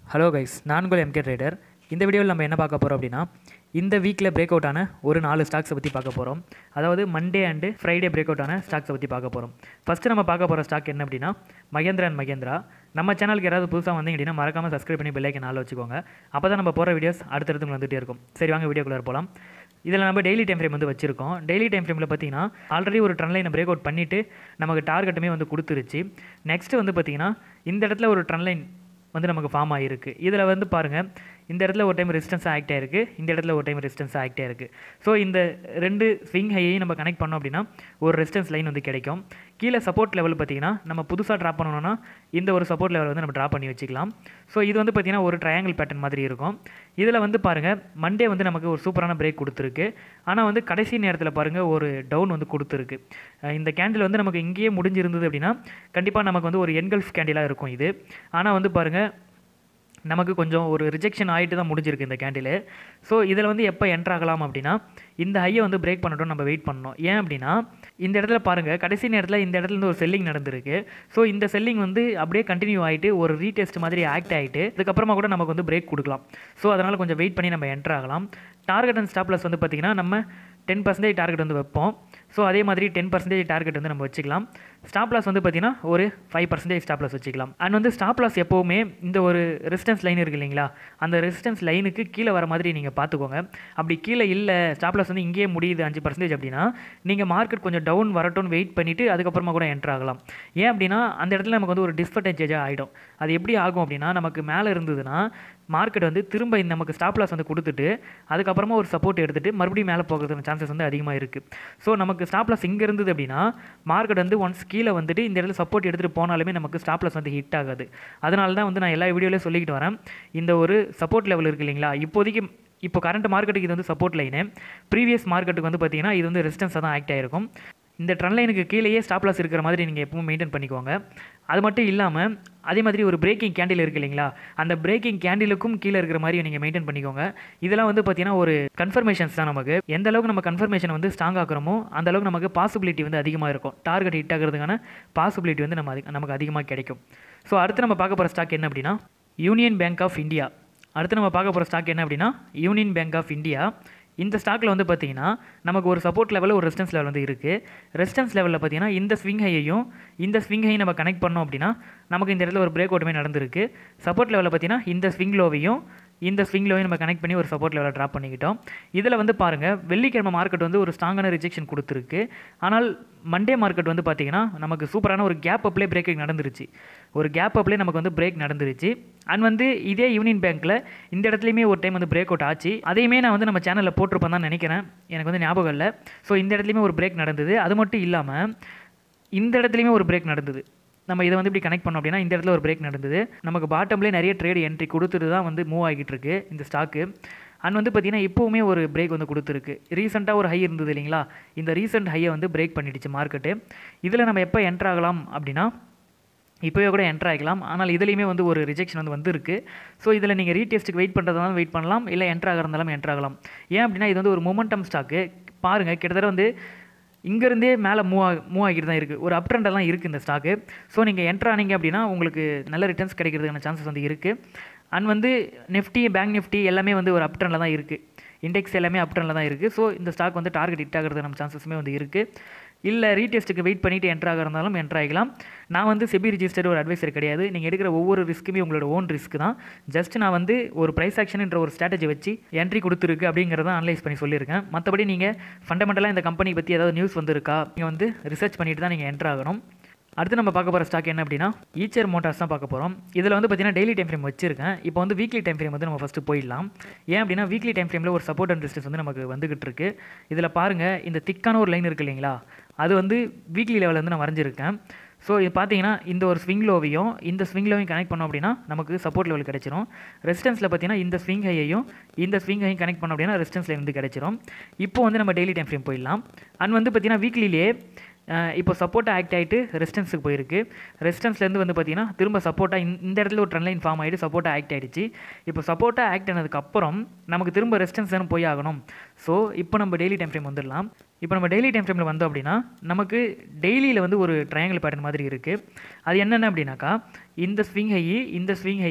hello guys நான் உங்கள் MK trader இந்த வீடியோவில் நம்ம என்ன பார்க்க போகிறோம் அப்படின்னா இந்த வீக்கில் பிரேக் அவுட் ஆன ஒரு நாலு ஸ்டாக்ஸை பற்றி பார்க்க போகிறோம் அதாவது Monday and Friday break out ஆன ஸ்டாக்ஸை பற்றி பார்க்க போகிறோம் ஃபஸ்ட்டு நம்ம பார்க்க போகிற ஸ்டாக் என்ன அப்படின்னா மகேந்திரா அண்ட் மகேந்திரா நம்ம சேனலுக்கு யாராவது புதுசாக வந்தீங்க அப்படின்னா மறக்காமல் சப்ஸ்கிரைப் பண்ணி பெல்லைக்கு நாளில் வச்சுக்கோங்க அப்போ தான் நம்ம போகிற வீடியோஸ் அடுத்தடுத்து வந்துகிட்டே இருக்கும் சரி வாங்க வீடியோக்குள்ளே போகலாம் இதில் நம்ம டெய்லி டைம் ஃப்ரேம் வந்து வச்சிருக்கோம் டெய்லி டைம் ஃப்ரேமில் பார்த்தீங்கன்னா ஆல்ரெடி ஒரு ட்ரெண்ட் லைனை பிரேக் அவுட் பண்ணிவிட்டு நமக்கு டார்கெட்டுமே வந்து கொடுத்துருச்சு நெக்ஸ்ட்டு வந்து பார்த்தீங்கன்னா இந்த இடத்துல ஒரு ட்ரெண்ட் லைன் வந்து நமக்கு ஃபார்ம் ஆகிருக்கு இதில் வந்து பாருங்கள் இந்த இடத்துல ஒரு டைம் ரெசிஸ்டன்ஸ் ஆக்ட் ஆயிருக்கு இந்த இடத்துல ஒரு டைம் ரெசிஸ்டன்ஸ் ஆக்ட் ஆயிருக்கு ஸோ இந்த ரெண்டு ஸ்விங் ஹையையும் நம்ம கனெக்ட் பண்ணோம் அப்படின்னா ஒரு ரெசிஸ்டன்ஸ் லைன் வந்து கிடைக்கும் கீழே சப்போர்ட் லெவல் பார்த்தீங்கன்னா நம்ம புதுசாக ட்ராப் பண்ணணும்னா இந்த ஒரு சப்போர்ட் லெவல் வந்து நம்ம ட்ராப் பண்ணி வச்சுக்கலாம் ஸோ இது வந்து பார்த்தீங்கன்னா ஒரு ட்ரையாங்கிள் பேட்டர்ன் மாதிரி இருக்கும் இதில் வந்து பாருங்கள் மண்டே வந்து நமக்கு ஒரு சூப்பரான பிரேக் கொடுத்துருக்கு ஆனால் வந்து கடைசி நேரத்தில் பாருங்கள் ஒரு டவுன் வந்து கொடுத்துருக்கு அஹ் இந்த கேண்டில் வந்து நமக்கு இங்கேயே முடிஞ்சிருந்தது அப்படின்னா கண்டிப்பாக நமக்கு வந்து ஒரு என்கல்ஃப் கேண்டிலாக இருக்கும் இது ஆனால் வந்து பாருங்கள் நமக்கு கொஞ்சம் ஒரு ரிஜெக்ஷன் ஆகிட்டு தான் முடிஞ்சிருக்கு இந்த கேண்டில் ஸோ இதில் வந்து எப்போ என்ட்ரு ஆகலாம் அப்படின்னா இந்த ஹையை வந்து பிரேக் பண்ணட்டும் நம்ம வெயிட் பண்ணணும் ஏன் அப்படின்னா இந்த இடத்துல பாருங்கள் கடைசி நேரத்தில் இந்த இடத்துல இருந்து ஒரு செல்லிங் நடந்திருக்கு ஸோ இந்த செல்லிங் வந்து அப்படியே கண்டினியூ ஆகிட்டு ஒரு ரீடெஸ்ட் மாதிரி ஆக்ட் ஆகிட்டு அதுக்கப்புறமா கூட நமக்கு வந்து பிரேக் கொடுக்கலாம் ஸோ அதனால் கொஞ்சம் வெயிட் பண்ணி நம்ம என்ட்ரு ஆகலாம் டார்கெட் அண்ட் ஸ்டாப்லஸ் வந்து பார்த்திங்கன்னா நம்ம டென் பர்சன்டேஜ் டார்கெட் வந்து வைப்போம் ஸோ அதே மாதிரி டென் பர்சன்டேஜ் டார்கெட் வந்து நம்ம வச்சுக்கலாம் ஸ்டாப் லாஸ் வந்து பார்த்திங்கன்னா ஒரு ஃபைவ் பர்சன்டேஜ் ஸ்டாப் லாஸ் வச்சுக்கலாம் அண்ட் வந்து ஸ்டாப் லாஸ் எப்போவுமே இந்த ஒரு ரெசிஸ்டன்ஸ் லைன் இருக்குது இல்லைங்களா அந்த ரெசிஸ்டன்ஸ் லைனுக்கு கீழே வர மாதிரி நீங்கள் பார்த்துக்கோங்க அப்படி கீழே இல்லை ஸ்டாப் லாஸ் வந்து இங்கேயே முடியுது அஞ்சு பர்சன்டேஜ் அப்படின்னா நீங்கள் மார்க்கெட் கொஞ்சம் டவுன் வரட்டும்னு வெயிட் பண்ணிவிட்டு அதுக்கப்புறமா கூட என்ட்ரு ஆகலாம் ஏன் அப்படின்னா அந்த இடத்துல நமக்கு வந்து ஒரு டிஸ்அட்வான்டேஜாக ஆகிடும் அது எப்படி ஆகும் அப்படின்னா நமக்கு மேலே இருந்ததுன்னா மார்க்கெட் வந்து திரும்ப இந்த நமக்கு ஸ்டாப் லாஸ் வந்து கொடுத்துட்டு அதுக்கப்புறமா ஒரு சப்போர்ட் எடுத்துகிட்டு மறுபடியும் மேலே போகிறதுக்கு சான்சஸ் வந்து அதிகமாக இருக்குது ஸோ நமக்கு ஸ்டாப் லாஸ் இங்கே இருந்தது அப்படின்னா மார்க்கெட் வந்து ஒன்ஸ் கீழே வந்துட்டு இந்த இடத்துல சப்போர்ட் எடுத்துகிட்டு போனாலுமே நமக்கு ஸ்டாப் லாஸ் வந்து ஹிட் ஆகாது அதனால தான் வந்து நான் எல்லா வீடியோலையும் சொல்லிக்கிட்டு வரேன் இந்த ஒரு சப்போர்ட் லெவல் இருக்குது இல்லைங்களா இப்போதைக்கு இப்போ கரண்ட் மார்க்கெட்டுக்கு இது வந்து சப்போர்ட் லைனு ப்ரீவியஸ் மார்க்கெட்டுக்கு வந்து பார்த்தீங்கன்னா இது வந்து ரெசிஸ்டன்ஸாக தான் ஆக்ட் ஆகிருக்கும் இந்த ட்ரெண்ட் லைனுக்கு கீழேயே ஸ்டாப் லாஸ் இருக்கிற மாதிரி நீங்கள் எப்பவும் மெயின்டைன் பண்ணிக்கோங்க அது மட்டும் இல்லாமல் அதே மாதிரி ஒரு பிரேக்கிங் கேண்டில் இருக்குது இல்லைங்களா அந்த பிரேக்கிங் கேண்டிலுக்கும் கீழே இருக்கிற மாதிரி நீங்கள் மெயின்டைன் பண்ணிக்கோங்க இதெல்லாம் வந்து பார்த்தீங்கன்னா ஒரு கன்ஃபர்மேஷன்ஸ் தான் நமக்கு எந்த அளவுக்கு நம்ம கன்ஃபர்மேஷன் வந்து ஸ்ட்ராங் ஆக்குறோமோ அந்த அளவுக்கு நமக்கு பாசிபிலிட்டி வந்து அதிகமாக இருக்கும் டார்கெட் ஹிட் ஆகிறதுக்கான பாசிபிலிட்டி வந்து நம்ம அதிக நமக்கு அதிகமாக கிடைக்கும் ஸோ அடுத்து நம்ம பார்க்க போகிற ஸ்டாக் என்ன அப்படின்னா யூனியன் பேங்க் ஆஃப் இந்தியா அடுத்து நம்ம பார்க்க போகிற ஸ்டாக் என்ன அப்படின்னா யூனியன் பேங்க் ஆஃப் இந்தியா இந்த ஸ்டாக்கில் வந்து பார்த்தீங்கன்னா நமக்கு ஒரு சப்போர்ட் லெவலில் ஒரு ரெசிஸ்டன்ஸ் லெவல் வந்து இருக்குது ரெசிஸ்டன்ஸ் லெவலில் பார்த்தீங்கன்னா இந்த ஸ்விங் ஹையையும் இந்த ஸ்விங் ஹையும் நம்ம கனெக்ட் பண்ணோம் அப்படின்னா நமக்கு இந்த இடத்துல ஒரு பிரேக் அவுட்டுமே நடந்திருக்கு சப்போர்ட் லெவலில் பார்த்தீங்கன்னா இந்த ஸ்விங் லோவையும் இந்த ஸ்விங் லோவையும் நம்ம கனெக்ட் பண்ணி ஒரு சப்போர்ட் லெவலில் ட்ராப் பண்ணிக்கிட்டோம் இதில் வந்து பாருங்கள் வெள்ளிக்கிழமை மார்க்கெட் வந்து ஒரு ஸ்ட்ராங்கான ரிஜெக்ஷன் கொடுத்துருக்கு ஆனால் மண்டே மார்க்கெட் வந்து பார்த்தீங்கன்னா நமக்கு சூப்பரான ஒரு கேப் அப்லேயே பிரேக்கிங் நடந்துருச்சு ஒரு கேப் அப்லேயே நமக்கு வந்து பிரேக் நடந்துருச்சு அண்ட் வந்து இதே யூனியன் பேங்க்கில் இந்த இடத்துலையுமே ஒரு டைம் வந்து பிரேக் அவுட் ஆச்சு அதையுமே நான் வந்து நம்ம சேனலில் போட்டிருப்பேன் தான் நினைக்கிறேன் எனக்கு வந்து ஞாபகம் இல்லை ஸோ இந்த இடத்துலையுமே ஒரு பிரேக் நடந்தது அது மட்டும் இல்லாமல் இந்த இடத்துலையுமே ஒரு பிரேக் நடந்தது நம்ம இதை வந்து இப்படி கனெக்ட் பண்ணோம் அப்படின்னா இந்த இடத்துல ஒரு பிரேக் நடந்தது நமக்கு பாட்டம்லேயே நிறைய ட்ரேட் என்ட்ரி கொடுத்துட்டு தான் வந்து மூவ் ஆகிட்டு இருக்கு இந்த ஸ்டாக்கு அண்ட் வந்து பார்த்தீங்கன்னா இப்போவுமே ஒரு பிரேக் வந்து கொடுத்துருக்கு ரீசெண்டாக ஒரு ஹை இருந்தது இல்லைங்களா இந்த ரீசெண்ட் ஹையை வந்து பிரேக் பண்ணிடுச்சு மார்க்கெட்டு இதில் நம்ம எப்போ என்ட்ரு ஆகலாம் அப்படின்னா இப்போவே கூட என்ட்ரு ஆகிக்கலாம் ஆனால் இதுலேயுமே வந்து ஒரு ரிஜெக்ஷன் வந்து வந்திருக்கு ஸோ இதில் நீங்கள் ரீடெஸ்ட்டுக்கு வெயிட் பண்ணுறதுனாலும் வெயிட் பண்ணலாம் இல்லை என்ட்ரு ஆகிறதாலும் என்ட்ரு ஆகலாம் ஏன் அப்படின்னா இது வந்து ஒரு மொமெண்டம் ஸ்டாக்கு பாருங்கள் கிட்டத்தட்ட வந்து இங்கேருந்தே மேலே மூவ் ஆகி மூவ் ஆகிட்டு தான் இருக்குது ஒரு அப் ட்ரெண்டெல்லாம் இருக்குது இந்த ஸ்டாக்கு ஸோ நீங்கள் என்ட்ரு ஆனீங்க அப்படின்னா உங்களுக்கு நல்ல ரிட்டர்ன்ஸ் கிடைக்கிறதுக்கான சான்சஸ் வந்து இருக்குது அண்ட் வந்து நிஃப்டி பேங்க் நிஃப்டி எல்லாமே வந்து ஒரு அப் ட்ரெண்டில் தான் இருக்குது இண்டெக்ஸ் எல்லாமே அப் ட்ரெண்டில் தான் இருக்குது ஸோ இந்த ஸ்டாக் வந்து டார்கெட் ஹிட் ஆகிறது நம்ம சான்சஸுமே வந்து இருக்குது இல்லை ரீடெஸ்ட்டுக்கு வெயிட் பண்ணிவிட்டு என்ட்ரு ஆக இருந்தாலும் என்ட்ரு ஆகிக்கலாம் நான் வந்து செபி ரிஜிஸ்டர்டு ஒரு அட்வைசர் கிடையாது நீங்கள் எடுக்கிற ஒவ்வொரு ரிஸ்க்குமே உங்களோட ஓன் ரிஸ்க் தான் ஜஸ்ட் நான் வந்து ஒரு ப்ரைஸ் ஆக்ஷன்ன்ற ஒரு ஸ்ட்ராட்டஜி வச்சு என்ட்ரி கொடுத்துருக்கு அப்படிங்கிறத அனலைஸ் பண்ணி சொல்லியிருக்கேன் மற்றபடி நீங்கள் ஃபண்டமெண்டலாக இந்த கம்பெனி பற்றி ஏதாவது நியூஸ் வந்திருக்கா நீங்கள் வந்து ரிசர்ச் பண்ணிட்டு தான் நீங்கள் என்ட்ரு ஆகணும் அடுத்து நம்ம பார்க்க போகிற ஸ்டாக் என்ன அப்படின்னா ஈச்சர் மோட்டார்ஸ் தான் பார்க்க போகிறோம் இதில் வந்து பார்த்தீங்கன்னா டெய்லி டைம் ஃப்ரேம் வச்சிருக்கேன் இப்போ வந்து வீக்லி டைம் ஃப்ரேம் வந்து நம்ம ஃபஸ்ட்டு போயிடலாம் ஏன் அப்படின்னா வீக்லி டைம் ஃப்ரேமில் ஒரு சப்போர்ட் அண்ட் ரெசிஸ்டன்ஸ் வந்து நமக்கு வந்துகிட்டு இருக்கு இதில் பாருங்கள் இந்த திக்கான ஒரு லைன் இருக்குது இல்லைங்களா அது வந்து வீக்லி லெவலில் வந்து நான் வரைஞ்சிருக்கேன் ஸோ இது பார்த்தீங்கன்னா இந்த ஒரு ஸ்விங் லோவையும் இந்த ஸ்விங் லோவையும் கனெக்ட் பண்ணோம் அப்படின்னா நமக்கு சப்போர்ட் லெவல் கிடைச்சிரும் ரெசிஸ்டன்ஸில் பார்த்தீங்கன்னா இந்த ஸ்விங் ஹையையும் இந்த ஸ்விங் ஹையும் கனெக்ட் பண்ணோம் அப்படின்னா ரெசிஸ்டன்ஸில் இருந்து கிடைச்சிரும் இப்போ வந்து நம்ம டெய்லி டைம் ஃப்ரேம் போயிடலாம் அண்ட் வந்து பார்த்தீங்கன்னா வீக்லிலேயே இப்போ சப்போர்ட்டாக ஆக்ட் ஆகிட்டு ரெசிஸ்டன்ஸுக்கு போயிருக்கு ரெசிஸ்டன்ஸ்லேருந்து வந்து பார்த்தீங்கன்னா திரும்ப சப்போர்ட்டாக இந்த இடத்துல ஒரு ட்ரெண்ட் லைன் ஃபார்ம் ஆகிட்டு சப்போர்ட்டாக ஆக்ட் ஆகிடுச்சு இப்போ சப்போர்ட்டாக ஆக்ட் ஆனதுக்கப்புறம் நமக்கு திரும்ப ரெசிஸ்டன்ஸ் தானே போய் ஆகணும் ஸோ இப்போ நம்ம டெய்லி டைம் ஃப்ரேம் வந்துடலாம் இப்போ நம்ம டெய்லி டைம் ஃப்ரேமில் வந்தோம் அப்படின்னா நமக்கு டெய்லியில் வந்து ஒரு ட்ரையாங்கிள் பேட்டர்ன் மாதிரி இருக்குது அது என்னென்ன அப்படின்னாக்கா இந்த ஸ்விங் ஹை இந்த ஸ்விங் ஹை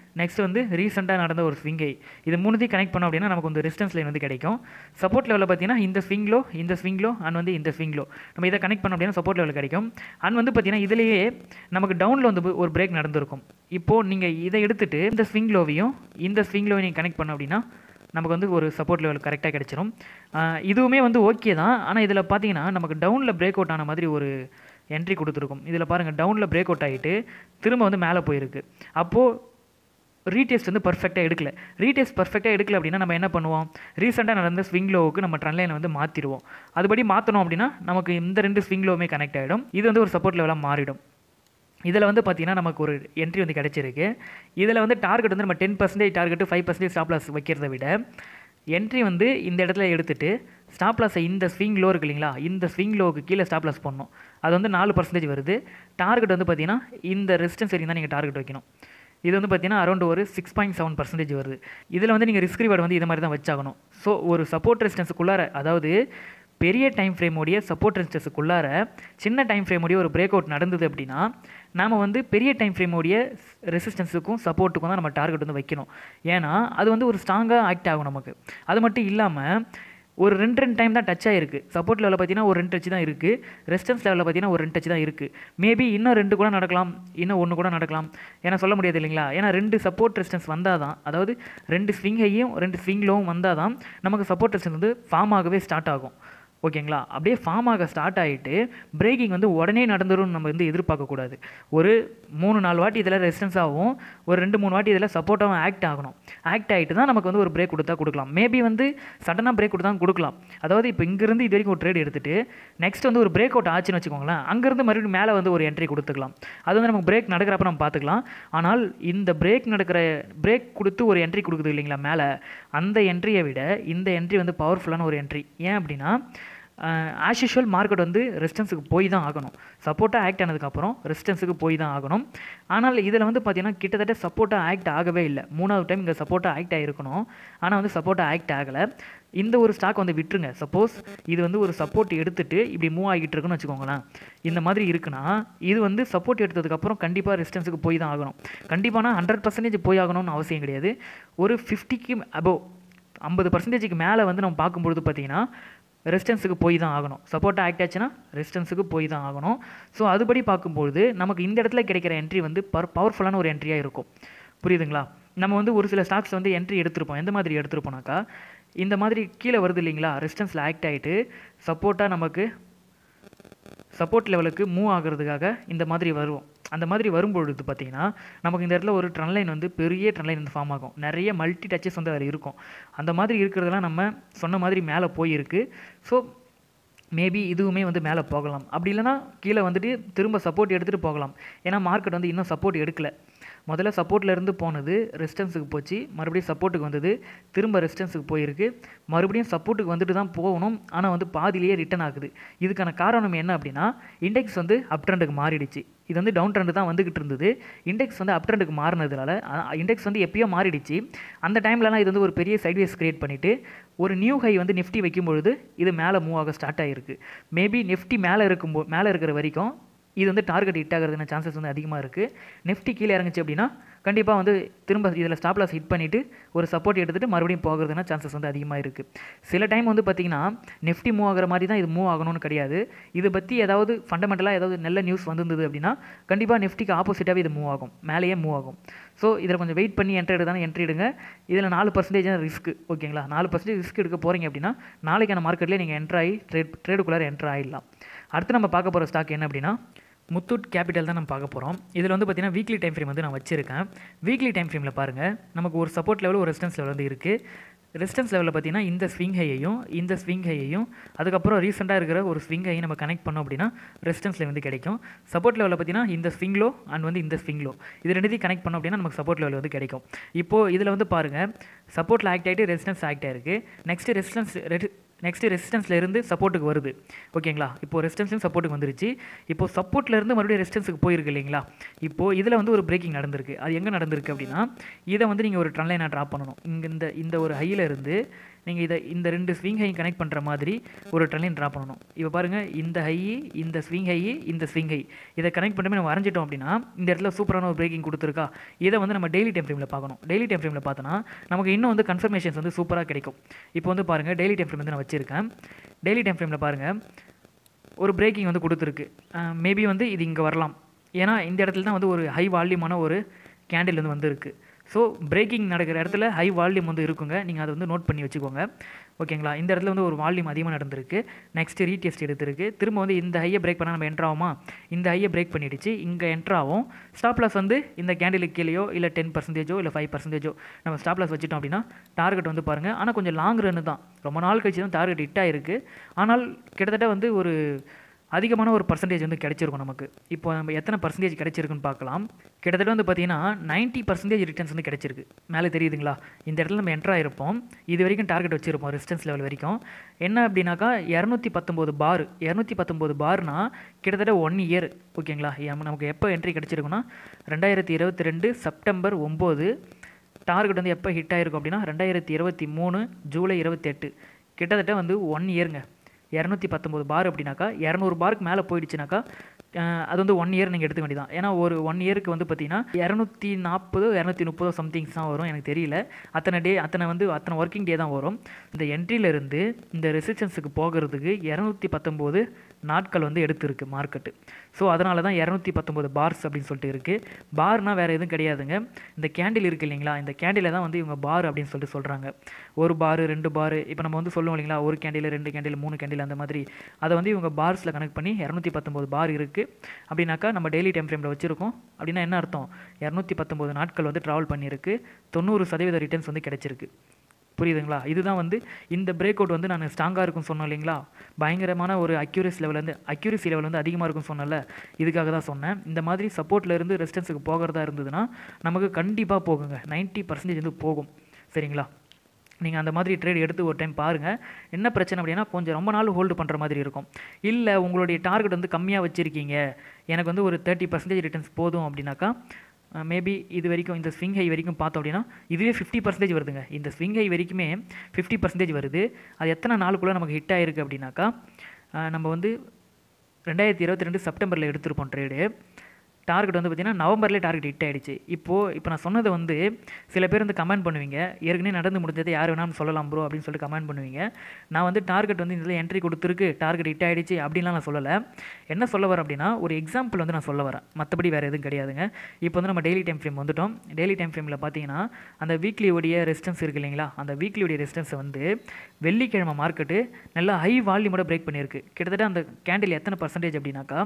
நெக்ஸ்ட் வந்து ரீசெண்டாக நடந்த ஒரு ஸ்விங் ஹை இது மூணுத்தையும் கனெக்ட் பண்ணோம் அப்படின்னா நமக்கு வந்து ரெசிஸ்டன்ஸ் லைன் வந்து கிடைக்கும் சப்போர்ட் லெவலில் பார்த்தீங்கன்னா இந்த ஸ்விங்லோ இந்த ஸ்விங்லோ அண்ட் வந்து இந்த ஸ்விங்லோ நம்ம இதை கனெக்ட் பண்ணோம் அப்படின்னா சப்போர்ட் லெவலில் கிடைக்கும் அண்ட் வந்து பார்த்தீங்கன்னா இதுலேயே நமக்கு டவுனில் வந்து ஒரு பிரேக் நடந்திருக்கும் இப்போது நீங்கள் இதை எடுத்துட்டு இந்த ஸ்விங் லோவையும் இந்த ஸ்விங் லோவையும் நீங்கள் கனெக்ட் பண்ணோம் அப்படின்னா நமக்கு வந்து ஒரு சப்போர்ட் லெவல் கரெக்டாக கிடச்சிரும் ஆஹ் இதுவுமே வந்து ஓகே தான் ஆனால் இதில் பார்த்தீங்கன்னா நமக்கு டவுனில் பிரேக் அவுட் ஆன மாதிரி ஒரு என்ட்ரி கொடுத்துருக்கும் இதில் பாருங்கள் டவுனில் பிரேக் அவுட் ஆகிட்டு திரும்ப வந்து மேலே போயிருக்கு அப்போது ரீடெஸ்ட் வந்து பர்ஃபெக்டாக எடுக்கல ரீடெஸ்ட் பர்ஃபெக்டாக எடுக்கல அப்படின்னா நம்ம என்ன பண்ணுவோம் ரீசெண்டாக நடந்த ஸ்விங் லோவுக்கு நம்ம ட்ரெண்ட் லைனை வந்து மாற்றிடுவோம் அதுபடி மாற்றணும் அப்படின்னா நமக்கு இந்த ரெண்டு ஸ்விங் லோவுமே கனெக்ட் ஆகிடும் இது வந்து ஒரு சப்போர்ட் லெவலாக மாறிடும் இதில் வந்து பார்த்தீங்கன்னா நமக்கு ஒரு என்ட்ரி வந்து கிடச்சிருக்கு இதில் வந்து டார்கெட் வந்து நம்ம ten percentage target five percentage stop loss வைக்கிறத விட என்ட்ரி வந்து இந்த இடத்துல எடுத்துட்டு ஸ்டாப் லாஸை இந்த ஸ்விங் லோ இருக்கு இல்லைங்களா இந்த ஸ்விங் லோவுக்கு கீழே ஸ்டாப் லாஸ் பண்ணணும் அது வந்து நாலு பர்சன்டேஜ் வருது டார்கெட் வந்து பார்த்தீங்கன்னா இந்த ரெசிஸ்டன்ஸ் வரைக்கும் தான் நீங்கள் டார்கெட் வைக்கணும் இது வந்து பார்த்தீங்கன்னா அரௌண்ட் ஒரு சிக்ஸ் பாயிண்ட் செவன் பர்சன்டேஜ் வருது இதில் வந்து நீங்கள் ரிஸ்க் ரிவார்டு வந்து இது மாதிரி தான் வச்சாகணும் ஸோ ஒரு சப்போர்ட் ரெசிஸ்டன்ஸுக்குள்ளார அதாவது பெரிய டைம் ஃப்ரேமோடைய சப்போர்ட் ரெசிஸ்டன்ஸுக்குள்ளார சின்ன டைம் ஃப்ரேமோடைய ஒரு பிரேக் அவுட் நடந்தது அப்படின்னா நாம் வந்து பெரிய டைம் ஃப்ரேமோடைய ரெசிஸ்டன்ஸுக்கும் சப்போர்ட்டுக்கும் தான் நம்ம டார்கெட் வந்து வைக்கணும் ஏன்னா அது வந்து ஒரு ஸ்ட்ராங்காக ஆக்ட் ஆகும் நமக்கு அது மட்டும் இல்லாமல் ஒரு ரெண்டு ரெண்டு டைம் தான் டச் ஆகிருக்கு சப்போர்ட் லெவலில் பார்த்தீங்கன்னா ஒரு ரெண்டு டச் தான் இருக்குது ரெசிஸ்டன்ஸ் லெவலில் பார்த்தீங்கன்னா ஒரு ரெண்டு டச் தான் இருக்குது மேபி இன்னும் ரெண்டு கூட நடக்கலாம் இன்னும் ஒன்று கூட நடக்கலாம் ஏன்னா சொல்ல முடியாது இல்லைங்களா ஏன்னா ரெண்டு சப்போர்ட் ரெசிஸ்டன்ஸ் வந்தால் தான் அதாவது ரெண்டு ஸ்விங்கையும் ரெண்டு ஸ்விங்லோவும் வந்தால் தான் நமக்கு சப்போர்ட் ரெசிஸ்டன்ஸ் வந்து ஃபார்ம் ஆகவே ஸ்டார்ட் ஆகும் ஓகேங்களா அப்படியே ஃபார்ம் ஆக ஸ்டார்ட் ஆகிட்டு பிரேக்கிங் வந்து உடனே நடந்துரும் நம்ம வந்து எதிர்பார்க்கக்கூடாது ஒரு மூணு நாலு வாட்டி இதில் ரெசிஸ்டன்ஸ் ஆகும் ஒரு ரெண்டு மூணு வாட்டி இதில் சப்போர்ட்டாகவும் ஆக்ட் ஆகணும் ஆக்ட் ஆகிட்டு தான் நமக்கு வந்து ஒரு பிரேக் கொடுத்தா கொடுக்கலாம் மேபி வந்து சடனாக பிரேக் கொடுத்தா கொடுக்கலாம் அதாவது இப்போ இங்கேருந்து இது வரைக்கும் ஒரு ட்ரேட் எடுத்துட்டு நெக்ஸ்ட் வந்து ஒரு பிரேக் அவுட் ஆச்சுன்னு வச்சுக்கோங்களேன் அங்கேருந்து மறுபடியும் மேலே வந்து ஒரு என்ட்ரி கொடுத்துக்கலாம் அது வந்து நமக்கு பிரேக் நடக்கிறப்ப நம்ம பார்த்துக்கலாம் ஆனால் இந்த பிரேக் நடக்கிற பிரேக் கொடுத்து ஒரு என்ட்ரி கொடுக்குது இல்லைங்களா மேலே அந்த என்ட்ரியை விட இந்த என்ட்ரி வந்து பவர்ஃபுல்லான ஒரு என்ட்ரி ஏன் அப்படின்னா ஆஸ் யூஷுவல் மார்க்கெட் வந்து ரெசிஸ்டன்ஸுக்கு போய் தான் ஆகணும் சப்போர்ட்டாக ஆக்ட் ஆனதுக்கப்புறம் ரெசிஸ்டன்ஸுக்கு போய் தான் ஆகணும் ஆனால் இதில் வந்து பார்த்தீங்கன்னா கிட்டத்தட்ட சப்போர்ட்டாக ஆக்ட் ஆகவே இல்லை மூணாவது டைம் இங்கே சப்போர்ட்டாக ஆக்ட் ஆகிருக்கணும் ஆனால் வந்து சப்போர்ட்டாக ஆக்ட் ஆகலை இந்த ஒரு ஸ்டாக் வந்து விட்டுருங்க சப்போஸ் இது வந்து ஒரு சப்போர்ட் எடுத்துட்டு இப்படி மூவ் ஆகிட்டு இருக்குன்னு வச்சுக்கோங்களேன் இந்த மாதிரி இருக்குன்னா இது வந்து சப்போர்ட் எடுத்ததுக்கப்புறம் கண்டிப்பாக ரெசிஸ்டன்ஸுக்கு போய் தான் ஆகணும் கண்டிப்பானா ஹண்ட்ரட் பர்சன்டேஜ் போய் ஆகணும்னு அவசியம் கிடையாது ஒரு ஃபிஃப்டிக்கு அபோவ் ஐம்பது பர்சன்டேஜுக்கு மேலே வந்து நம்ம பார்க்கும்பொழுது பார்த்தீங்கன்னா ரெசிஸ்டன்ஸுக்கு போய் தான் ஆகணும் சப்போர்ட்டாக ஆக்ட் ஆச்சுன்னா ரெசிஸ்டன்ஸுக்கு போய் தான் ஆகணும் ஸோ அதுபடி பார்க்கும்பொழுது நமக்கு இந்த இடத்துல கிடைக்கிற என்ட்ரி வந்து பர் பவர்ஃபுல்லான ஒரு என்ட்ரியாக இருக்கும் புரியுதுங்களா நம்ம வந்து ஒரு சில ஸ்டாக்ஸ் வந்து என்ட்ரி எடுத்திருப்போம் எந்த மாதிரி எடுத்திருப்போம்னாக்கா இந்த மாதிரி கீழே வருது இல்லைங்களா ரெசிஸ்டன்ஸில் ஆக்ட் ஆகிட்டு சப்போர்ட்டாக நமக்கு சப்போர்ட் லெவலுக்கு மூவ் ஆகிறதுக்காக இந்த மாதிரி வருவோம் அந்த மாதிரி வரும்பொழுது பார்த்தீங்கன்னா நமக்கு இந்த இடத்துல ஒரு ட்ரன் லைன் வந்து பெரிய ட்ரன் லைன் வந்து ஃபார்ம் ஆகும் நிறைய மல்டி டச்சஸ் வந்து அதில் இருக்கும் அந்த மாதிரி இருக்கிறதெல்லாம் நம்ம சொன்ன மாதிரி மேலே போயிருக்கு ஸோ மேபி இதுவுமே வந்து மேலே போகலாம் அப்படி இல்லைன்னா கீழே வந்துட்டு திரும்ப சப்போர்ட் எடுத்துகிட்டு போகலாம் ஏன்னா மார்க்கெட் வந்து இன்னும் சப்போர்ட் எடுக்கலை முதல்ல சப்போர்ட்ல இருந்து போனது ரெசிஸ்டன்ஸுக்கு போச்சு மறுபடியும் சப்போர்ட்டுக்கு வந்தது திரும்ப ரெசிஸ்டன்ஸுக்கு போயிருக்கு மறுபடியும் சப்போர்ட்டுக்கு வந்துட்டு தான் போகணும் ஆனால் வந்து பாதியிலேயே ரிட்டர்ன் ஆகுது இதுக்கான காரணம் என்ன அப்படின்னா இண்டெக்ஸ் வந்து அப் ட்ரெண்டுக்கு மாறிடுச்சு இது வந்து டவுன் ட்ரெண்டு தான் வந்துகிட்டு இருந்தது இண்டெக்ஸ் வந்து அப் ட்ரெண்டுக்கு மாறினதுனால இண்டெக்ஸ் வந்து எப்பயோ மாறிடுச்சு அந்த டைம்லலாம் இது வந்து ஒரு பெரிய சைட்வேஸ் கிரியேட் பண்ணிவிட்டு ஒரு நியூ ஹை வந்து நிஃப்டி வைக்கும்பொழுது இது மேலே மூவ் ஆக ஸ்டார்ட் ஆகிருக்கு மேபி நிஃப்டி மேலே இருக்கும்போ மேலே இருக்கிற வரைக்கும் இது வந்து டார்கெட் ஹிட் ஆகிறதுன சான்சஸ் வந்து அதிகமாக இருக்குது நிஃப்டி கீழே இறங்குச்சு அப்படின்னா கண்டிப்பாக வந்து திரும்ப இதில் ஸ்டாப் லாஸ் ஹிட் பண்ணிவிட்டு ஒரு சப்போர்ட் எடுத்துகிட்டு மறுபடியும் போகிறதுனா சான்சஸ் வந்து அதிகமாக இருக்குது சில டைம் வந்து பார்த்திங்கன்னா நிஃப்டி மூவ் ஆகிற மாதிரி தான் இது மூவ் ஆகணும்னு கிடையாது இதை பற்றி ஏதாவது ஃபண்டமெண்டலாக ஏதாவது நல்ல நியூஸ் வந்திருந்தது அப்படின்னா கண்டிப்பாக நிஃப்டிக்கு ஆப்போசிட்டாகவே இது மூவ் ஆகும் மேலேயே மூவ் ஆகும் ஸோ இதில் கொஞ்சம் வெயிட் பண்ணி என்ட்ரி எடுத்தாலும் என்ட்ரி எடுங்க இதில் நாலு பர்சன்டேஜ் ரிஸ்க் ஓகேங்களா நாலு பர்சன்டேஜ் ரிஸ்க் எடுக்க போகிறீங்க அப்படின்னா நாளைக்கான மார்க்கெட்லேயே நீங்கள் என்ட்ரு ஆகி ட்ரேட் ட்ரேடுக்குள்ளார என்ட்ரு ஆகிடலாம் அடுத்து நம்ம பார்க்க போகிற ஸ்டாக் என்ன அப்படின்னா முத்தூட் கேபிட்டல் தான் நம்ம பார்க்க போகிறோம் இதில் வந்து பார்த்தீங்கன்னா வீக்லி டைம் ஃப்ரேம் வந்து நான் வச்சிருக்கேன் வீக்லி டைம் ஃப்ரேமில் பாருங்கள் நமக்கு ஒரு சப்போர்ட் லெவல் ஒரு ரெசிஸ்டன்ஸ் லெவல் வந்து இருக்குது ரெசிஸ்டன்ஸ் லெவலில் பார்த்தீங்கன்னா இந்த ஸ்விங் ஹையையும் இந்த ஸ்விங் ஹையையும் அதுக்கப்புறம் ரீசெண்டாக இருக்கிற ஒரு ஸ்விங் ஹையை நம்ம கனெக்ட் பண்ணோம் அப்படின்னா ரெசிஸ்டன்ஸில் வந்து கிடைக்கும் சப்போர்ட் லெவலில் பார்த்தீங்கன்னா இந்த ஸ்விங் லோ அண்ட் வந்து இந்த ஸ்விங் லோ இது ரெண்டுத்தையும் கனெக்ட் பண்ணோம் அப்படின்னா நமக்கு சப்போர்ட் லெவல் வந்து கிடைக்கும் இப்போது இதில் வந்து பாருங்கள் சப்போர்ட்டில் ஆக்ட் ஆகிட்டு ரெசிஸ்டன்ஸ் ஆக்ட் ஆயிருக்கு நெக்ஸ்ட் ரெசிஸ்டன்ஸ் நெக்ஸ்ட் ரெசிஸ்டன்ஸ்ல இருந்து சப்போர்ட்டுக்கு வருது ஓகேங்களா இப்போ ரெசிஸ்டன்ஸ்லையும் சப்போர்ட்டுக்கு வந்துருச்சு இப்போ சப்போர்ட்ல இருந்து மறுபடியும் ரெசிஸ்டன்ஸுக்கு போயிருக்கு இல்லைங்களா இப்போ இதில் வந்து ஒரு பிரேக்கிங் நடந்திருக்கு அது எங்கே நடந்திருக்கு அப்படின்னா இதை வந்து நீங்கள் ஒரு ட்ரன் லைனாக ட்ராப் பண்ணணும் இங்கே இந்த இந்த ஒரு ஹையில் இருந்து நீங்கள் இதை இந்த ரெண்டு ஸ்விங் ஹை கனெக்ட் பண்ணுற மாதிரி ஒரு ட்ரெயின் ட்ரா பண்ணணும் இப்போ பாருங்கள் இந்த ஹை இந்த ஸ்விங் ஹை இந்த ஸ்விங் ஹை இதை கனெக்ட் பண்ணி நம்ம வரைஞ்சிட்டோம் அப்படின்னா இந்த இடத்துல சூப்பரான ஒரு பிரேக்கிங் கொடுத்துருக்கா இதை வந்து நம்ம டெய்லி டைம் ஃப்ரேமில் பார்க்கணும் டெய்லி டைம் ஃப்ரேமில் பார்த்தோன்னா நமக்கு இன்னும் வந்து கன்ஃபர்மேஷன்ஸ் வந்து சூப்பராக கிடைக்கும் இப்போ வந்து பாருங்கள் டெய்லி டைம் ஃப்ரேம் வந்து நான் வச்சுருக்கேன் டெய்லி டைம் ஃப்ரேமில் பாருங்கள் ஒரு பிரேக்கிங் வந்து கொடுத்துருக்கு மேபி வந்து இது இங்கே வரலாம் ஏன்னா இந்த இடத்துல தான் வந்து ஒரு ஹை வால்யூமான ஒரு கேண்டில் வந்து வந்திருக்கு ஸோ பிரேக்கிங் நடக்கிற இடத்துல ஹை வால்யூம் வந்து இருக்குங்க நீங்கள் அதை வந்து நோட் பண்ணி வச்சுக்கோங்க ஓகேங்களா இந்த இடத்துல வந்து ஒரு வால்யூம் அதிகமாக நடந்திருக்கு நெக்ஸ்ட் ரீடெஸ்ட் எடுத்திருக்கு திரும்ப வந்து இந்த ஹையை பிரேக் பண்ணால் நம்ம என்ட்ரு ஆகுமா இந்த ஹையை பிரேக் பண்ணிடுச்சு இங்கே என்ட்ரு ஆகும் ஸ்டாப் லாஸ் வந்து இந்த கேண்டிலுக்கு கீழேயோ இல்லை டென் பர்சன்டேஜோ இல்லை ஃபைவ் பர்சன்டேஜோ நம்ம ஸ்டாப் லாஸ் வச்சுட்டோம் அப்படின்னா டார்கெட் வந்து பாருங்கள் ஆனால் கொஞ்சம் லாங் ரன்னு தான் ரொம்ப நாள் கழிச்சு தான் டார்கெட் ஹிட் ஆயிருக்கு ஆனால் கிட்டத்தட்ட வந்து ஒரு அதிகமான ஒரு பர்சன்டேஜ் வந்து கிடைச்சிருக்கும் நமக்கு இப்போ நம்ம எத்தனை பர்சன்டேஜ் கிடைச்சிருக்குன்னு பார்க்கலாம் கிட்டத்தட்ட வந்து பார்த்தீங்கன்னா நைன்ட்டி பர்சன்டேஜ் ரிட்டர்ன்ஸ் வந்து கிடைச்சிருக்கு மேலே தெரியுதுங்களா இந்த இடத்துல நம்ம என்ட்ரு ஆயிருப்போம் இது வரைக்கும் டார்கெட் வச்சிருப்போம் ரெசிஸ்டன்ஸ் லெவல் வரைக்கும் என்ன அப்படின்னாக்கா இரநூத்தி பத்தொம்போது பார் இரநூத்தி பத்தொம்போது பார்னா கிட்டத்தட்ட ஒன் இயர் ஓகேங்களா எம் நமக்கு எப்போ என்ட்ரி கிடைச்சிருக்குன்னா ரெண்டாயிரத்தி இருபத்தி ரெண்டு செப்டம்பர் ஒம்பது டார்கெட் வந்து எப்போ ஹிட் ஆயிருக்கும் அப்படின்னா ரெண்டாயிரத்தி இருபத்தி மூணு ஜூலை இருபத்தெட்டு கிட்டத்தட்ட வந்து ஒன் இயருங்க இரநூத்தி பத்தொம்போது பார் அப்படின்னாக்கா இரநூறு பாருக்கு மேலே போயிடுச்சுனாக்கா அஹ், அது வந்து ஒன் இயர் நீங்கள் எடுத்துக்க வேண்டியதான் ஏன்னா ஒரு ஒன் இயருக்கு வந்து பார்த்தீங்கன்னா இரநூத்தி நாற்பதோ இரநூத்தி முப்பதோ சம்திங்ஸ் தான் வரும் எனக்கு தெரியல அத்தனை டே அத்தனை வந்து அத்தனை ஒர்க்கிங் டே தான் வரும் இந்த என்ட்ரியிலேருந்து இந்த ரெசிஸ்டன்ஸுக்கு போகிறதுக்கு இரநூத்தி பத்தொம்போது நாட்கள் வந்து எடுத்திருக்கு மார்க்கெட்டு ஸோ அதனால தான் இரநூத்தி பத்தொம்போது பார்ஸ் அப்படின்னு சொல்லிட்டு இருக்குது பார்னால் வேறு எதுவும் கிடையாதுங்க இந்த கேண்டில் இருக்குது இல்லைங்களா இந்த கேண்டிலை தான் வந்து இவங்க பார் அப்படின்னு சொல்லிட்டு சொல்கிறாங்க ஒரு பார் ரெண்டு பார் இப்போ நம்ம வந்து சொல்லுவோம் இல்லைங்களா ஒரு கேண்டில் ரெண்டு கேண்டில் மூணு கேண்டில் அந்த மாதிரி அதை வந்து இவங்க பார்ஸில் கனெக்ட் பண்ணி இரநூத்தி பத்தொம்போது பார் இருக்குது அப்படின்னாக்கா நம்ம டெய்லி டைம் ஃப்ரேமில் வச்சுருக்கோம் அப்படின்னா என்ன அர்த்தம் இரநூத்தி பத்தொம்போது நாட்கள் வந்து ட்ராவல் பண்ணியிருக்கு தொண்ணூறு சதவீத ரிட்டர்ன்ஸ் வந்து கிடைச்சிருக்கு புரியுதுங்களா இதுதான் வந்து இந்த பிரேக் அவுட் வந்து நான் ஸ்ட்ராங்காக இருக்கும்னு சொன்னேன் இல்லைங்களா பயங்கரமான ஒரு அக்யூரசி லெவல் வந்து அக்யூரசி லெவல் வந்து அதிகமாக இருக்கும்னு சொன்னல இதுக்காக தான் சொன்னேன் இந்த மாதிரி சப்போர்ட்ல இருந்து ரெசிஸ்டன்ஸுக்கு போகிறதா இருந்ததுன்னா நமக்கு கண்டிப்பாக போகுங்க 90% பர்சன்டேஜ் வந்து போகும் சரிங்களா நீங்கள் அந்த மாதிரி ட்ரேட் எடுத்து ஒரு டைம் பாருங்கள் என்ன பிரச்சனை அப்படின்னா கொஞ்சம் ரொம்ப நாள் ஹோல்டு பண்ணுற மாதிரி இருக்கும் இல்லை உங்களுடைய டார்கெட் வந்து கம்மியாக வச்சுருக்கீங்க எனக்கு வந்து ஒரு தேர்ட்டி பர்சன்டேஜ் ரிட்டர்ன்ஸ் போதும் அப்படின்னாக்கா மேபி இது வரைக்கும் இந்த ஸ்விங் ஹை வரைக்கும் பார்த்தோம் அப்படின்னா இதுவே ஃபிஃப்டி பர்சன்டேஜ் வருதுங்க இந்த ஸ்விங் ஹை வரைக்குமே ஃபிஃப்டி பர்சன்டேஜ் வருது அது எத்தனை நாளுக்குள்ளே நமக்கு ஹிட் ஆயிருக்கு அப்படின்னாக்கா அஹ் நம்ம வந்து ரெண்டாயிரத்தி இருபத்தி ரெண்டு செப்டம்பரில் எடுத்திருப்போம் ட்ரேடு டார்கெட் வந்து பார்த்தீங்கன்னா நவம்பர்லேயே டார்கெட் ஹிட் ஆயிடுச்சு இப்போது இப்போ நான் சொன்னதை வந்து சில பேர் வந்து கமெண்ட் பண்ணுவீங்க ஏற்கனவே நடந்து முடிஞ்சதை யார் வேணாலும் சொல்லலாம் ப்ரோ அப்படின்னு சொல்லிட்டு கமெண்ட் பண்ணுவீங்க நான் வந்து டார்கெட் வந்து இதில் என்ட்ரி கொடுத்துருக்கு டார்கெட் ஹிட் ஆயிடுச்சு அப்படின்லாம் நான் சொல்லலை என்ன சொல்ல வரேன் அப்படின்னா ஒரு எக்ஸாம்பிள் வந்து நான் சொல்ல வரேன் மற்றபடி வேறு எதுவும் கிடையாதுங்க இப்போ வந்து நம்ம டெய்லி டைம் ஃப்ரேம் வந்துட்டோம் டெய்லி டைம் ஃப்ரேமில் பார்த்தீங்கன்னா அந்த வீக்லி உடைய ரெசிஸ்டன்ஸ் இருக்கு இல்லைங்களா அந்த வீக்லி உடைய ரெசிஸ்டன்ஸை வந்து வெள்ளிக்கிழமை மார்க்கெட்டு நல்லா ஹை வால்யூமோட பிரேக் பண்ணியிருக்கு கிட்டத்தட்ட அந்த கேண்டில் எத்தனை பர்சன்டேஜ் அப்படின்னாக்கா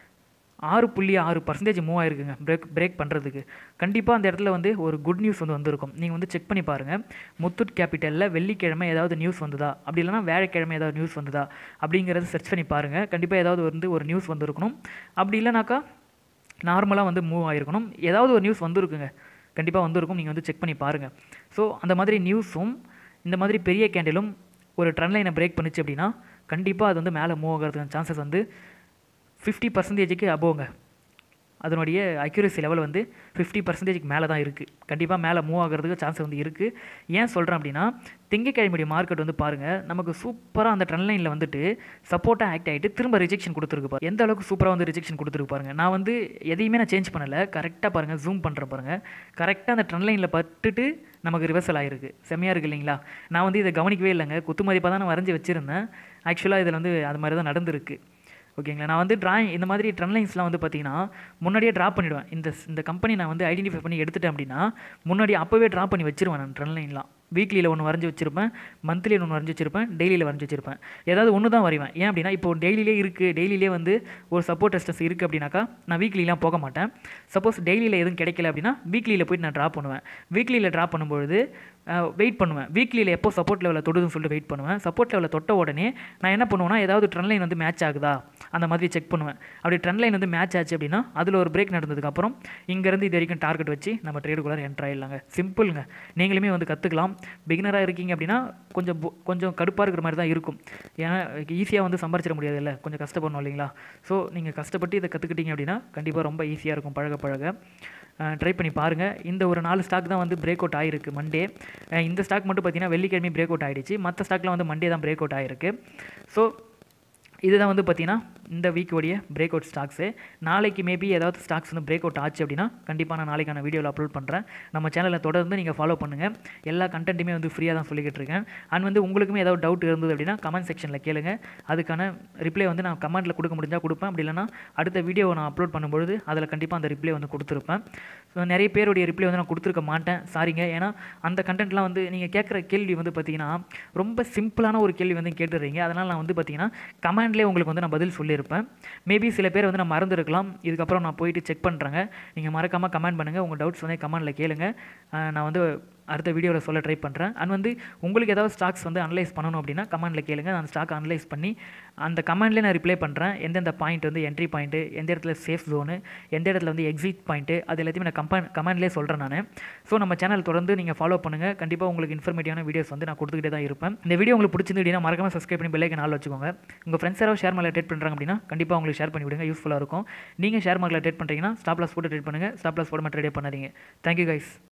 ஆறு புள்ளி ஆறு பர்சன்டேஜ் மூவ் ஆயிருக்குங்க பிரேக் பிரேக் பண்ணுறதுக்கு கண்டிப்பாக அந்த இடத்துல வந்து ஒரு குட் நியூஸ் வந்து வந்திருக்கும் நீங்கள் வந்து செக் பண்ணி பாருங்கள் முத்தூட் கேபிட்டலில் வெள்ளிக்கிழமை ஏதாவது நியூஸ் வந்ததா அப்படி இல்லைனா வேலைக்கிழமை ஏதாவது நியூஸ் வந்ததா அப்படிங்கிறத சர்ச் பண்ணி பாருங்கள் கண்டிப்பாக ஏதாவது வந்து ஒரு நியூஸ் வந்திருக்கணும் அப்படி இல்லைனாக்கா நார்மலாக வந்து மூவ் ஆகிருக்கணும் ஏதாவது ஒரு நியூஸ் வந்திருக்குங்க கண்டிப்பாக வந்திருக்கும் நீங்கள் வந்து செக் பண்ணி பாருங்கள் ஸோ அந்த மாதிரி நியூஸும் இந்த மாதிரி பெரிய கேண்டிலும் ஒரு ட்ரெண்ட் லைனை பிரேக் பண்ணுச்சு அப்படின்னா கண்டிப்பாக அது வந்து மேலே மூவ் ஆகிறதுக்கான சான்சஸ் வந்து ஃபிஃப்டி பர்சன்டேஜுக்கு அபோங்க அதனுடைய அக்யூரசி லெவல் வந்து ஃபிஃப்டி பர்சன்டேஜ்க்கு மேலே தான் இருக்குது கண்டிப்பாக மேலே மூவ் ஆகிறதுக்கு சான்ஸ் வந்து இருக்குது ஏன் சொல்கிறேன் அப்படின்னா திங்கக்கிழமையுடைய மார்க்கெட் வந்து பாருங்கள் நமக்கு சூப்பராக அந்த ட்ரெண்ட் லைனில் வந்துட்டு சப்போர்ட்டாக ஆக்ட் ஆகிட்டு திரும்ப ரிஜெக்ஷன் கொடுத்துருக்கு பாரு எந்த அளவுக்கு சூப்பராக வந்து ரிஜெக்ஷன் கொடுத்துருக்கு பாருங்க நான் வந்து எதையுமே நான் சேஞ்ச் பண்ணலை கரெக்டாக பாருங்கள் ஜூம் பண்ணுற பாருங்கள் கரெக்டாக அந்த ட்ரெண்ட் லைனில் பட்டுட்டு நமக்கு ரிவர்சல் ஆகிருக்கு செம்மையாக இருக்குது இல்லைங்களா நான் வந்து இதை கவனிக்கவே இல்லைங்க குத்து மதிப்பாக தான் நான் வரைஞ்சி வச்சுருந்தேன் ஆக்சுவலாக இதில் வந்து அது மாதிரி தான் நடந்திருக்கு ஓகேங்களா நான் வந்து டிராயிங் இந்த மாதிரி ட்ரெண்ட் லைன்ஸ்லாம் வந்து பார்த்தீங்கன்னா முன்னாடியே ட்ரா பண்ணிவிடுவேன் இந்த இந்த கம்பெனி நான் வந்து ஐடென்டிஃபை பண்ணி எடுத்துட்டேன் அப்படின்னா முன்னாடி அப்போவே ட்ரா பண்ணி வச்சிருவேன் நான் ட்ரெண்ட் லைன்லாம் வீக்லியில் ஒன்று வரைஞ்சி வச்சிருப்பேன் மந்த்லியில் ஒன்று வரைஞ்சி வச்சிருப்பேன் டெய்லியில் வரைஞ்சி வச்சிருப்பேன் ஏதாவது ஒன்று தான் வரைவேன் ஏன் அப்படின்னா இப்போ டெய்லியிலே இருக்குது டெய்லியிலே வந்து ஒரு சப்போர்ட் டெஸ்டஸ் இருக்குது அப்படின்னாக்கா நான் வீக்லிலாம் போக மாட்டேன் சப்போஸ் டெய்லியில் எதுவும் கிடைக்கல அப்படின்னா வீக்லியில் போயிட்டு நான் ட்ரா பண்ணுவேன் வீக்லியில் ட்ரா பண்ணும்பொழுது வெயிட் பண்ணுவேன் வீக்லியில் எப்போ சப்போர்ட் லெவலில் தொடுதுன்னு சொல்லிட்டு வெயிட் பண்ணுவேன் சப்போர்ட் லெவலில் தொட்ட உடனே நான் என்ன பண்ணுவேன்னா ஏதாவது ட்ரெண்ட் லைன் வந்து மேட்ச் ஆகுதா அந்த மாதிரி செக் பண்ணுவேன் அப்படி ட்ரெண்ட் லைன் வந்து மேட்ச் ஆச்சு அப்படின்னா அதில் ஒரு பிரேக் நடந்ததுக்கப்புறம் இங்கேருந்து இது வரைக்கும் டார்கெட் வச்சு நம்ம ட்ரேடுக்குள்ளே என்ட்ரு ஆயிடலாங்க சிம்பிளுங்க நீங்களுமே வந்து கற்றுக்கலாம் பிகினராக இருக்கீங்க அப்படின்னா கொஞ்சம் பொ- கொஞ்சம் கடுப்பாக இருக்கிற மாதிரி தான் இருக்கும் ஏன்னா ஈஸியாக வந்து சம்பாரிச்சிட முடியாது இல்லை கொஞ்சம் கஷ்டப்படணும் இல்லைங்களா ஸோ நீங்கள் கஷ்டப்பட்டு இதை கற்றுக்கிட்டீங்க அப்படின்னா கண்டிப்பாக ரொம்ப ஈஸியாக இருக்கும் பழக பழக ட்ரை பண்ணி பாருங்கள் இந்த ஒரு நாலு ஸ்டாக் தான் வந்து பிரேக் அவுட் ஆகிருக்கு மண்டே இந்த ஸ்டாக் மட்டும் பார்த்தீங்கன்னா வெள்ளிக்கிழமை பிரேக் அவுட் ஆகிடுச்சு மற்ற ஸ்டாக்லாம் வந்து மண்டே தான் பிரேக் அவுட் ஆகிருக்கு ஸோ இதுதான் வந்து பார்த்தீங்கன்னா இந்த வீக்கோடைய பிரேக் அவுட் ஸ்டாக்ஸு நாளைக்கு மேபி ஏதாவது ஸ்டாக்ஸ் வந்து பிரேக் அவுட் ஆச்சு அப்படின்னா கண்டிப்பாக நான் நாளைக்கான வீடியோவில் அப்லோட் பண்ணுறேன் நம்ம சேனலை தொடர்ந்து நீங்கள் ஃபாலோ பண்ணுங்கள் எல்லா கண்டென்ட்டுமே வந்து ஃப்ரீயாக தான் சொல்லிக்கிட்டு இருக்கேன் அண்ட் வந்து உங்களுக்குமே ஏதாவது டவுட் இருந்தது அப்படின்னா கமெண்ட் செக்ஷனில் கேளுங்க அதுக்கான ரிப்ளை வந்து நான் கமெண்ட்டில் கொடுக்க முடிஞ்சால் கொடுப்பேன் அப்படி இல்லைனா அடுத்த வீடியோவை நான் அப்லோட் பண்ணும்பொழுது அதில் கண்டிப்பாக அந்த ரிப்ளை வந்து கொடுத்துருப்பேன் ஸோ நிறைய பேருடைய ரிப்ளை வந்து நான் கொடுத்துருக்க மாட்டேன் சாரிங்க ஏன்னா அந்த கண்டென்ட்லாம் வந்து நீங்கள் கேட்குற கேள்வி வந்து பார்த்தீங்கன்னா ரொம்ப சிம்பிளான ஒரு கேள்வி வந்து கேட்டுடுறீங்க அதனால் நான் வந்து பார்த்தீங்கன்னா கமெண்ட்லேயே உங்களுக்கு வந்து நான் பதில் சொல்லியிருப்பேன் மேபி சில பேர் வந்து நான் மறந்துருக்கலாம் இதுக்கப்புறம் நான் போயிட்டு செக் பண்ணுறேங்க நீங்கள் மறக்காமல் கமெண்ட் பண்ணுங்கள் உங்கள் டவுட்ஸ் வந்து கமெண்ட்டில் கேளுங்க அஹ் நான் வந்து அடுத்த வீடியோவில் சொல்ல ட்ரை பண்ணுறேன் அண்ட் வந்து உங்களுக்கு ஏதாவது ஸ்டாக்ஸ் வந்து அனலைஸ் பண்ணணும் அப்படின்னா கமெண்ட்டில் கேளுங்க நான் ஸ்டாக் அனலைஸ் பண்ணி அந்த கமெண்ட்லேயே நான் ரிப்ளை பண்ணுறேன் எந்தெந்த பாயிண்ட் வந்து என்ட்ரி பாயிண்ட்டு எந்த இடத்துல சேஃப் ஜோனு எந்த இடத்துல வந்து எக்ஸிட் பாயிண்ட்டு அது எல்லாத்தையுமே நான் கம்பன் கமெண்ட்லேயே சொல்கிறேன் நான் ஸோ நம்ம சேனல் தொடர்ந்து நீங்கள் ஃபாலோ பண்ணுங்கள் கண்டிப்பாக உங்களுக்கு இன்ஃபர்மேட்டிவான வீடியோஸ் வந்து நான் கொடுத்துக்கிட்டே தான் இருப்பேன் இந்த வீடியோ உங்களுக்கு பிடிச்சிருந்து அப்படின்னா மறக்காம சப்ஸ்கிரைப் பண்ணி பெல்லைக்கு நாள் வச்சுக்கோங்க உங்கள் ஃப்ரெண்ட்ஸ் யாராவது ஷேர் மார்க்கில் ட்ரேட் பண்ணுறாங்க அப்படின்னா கண்டிப்பாக உங்களுக்கு ஷேர் பண்ணி விடுங்க யூஸ்ஃபுல்லாக இருக்கும் நீங்கள் ஷேர் மார்க்கில் ட்ரேட் பண்ணுறீங்கன்னா ஸ்டாப் லாஸ் போட்டு ட்ரேட் பண்ணுங்கள் ஸ்டாப் லாஸ் போட மட்டும் ட்ரேட் பண்ணாதீங்க தேங்க்யூ கைஸ்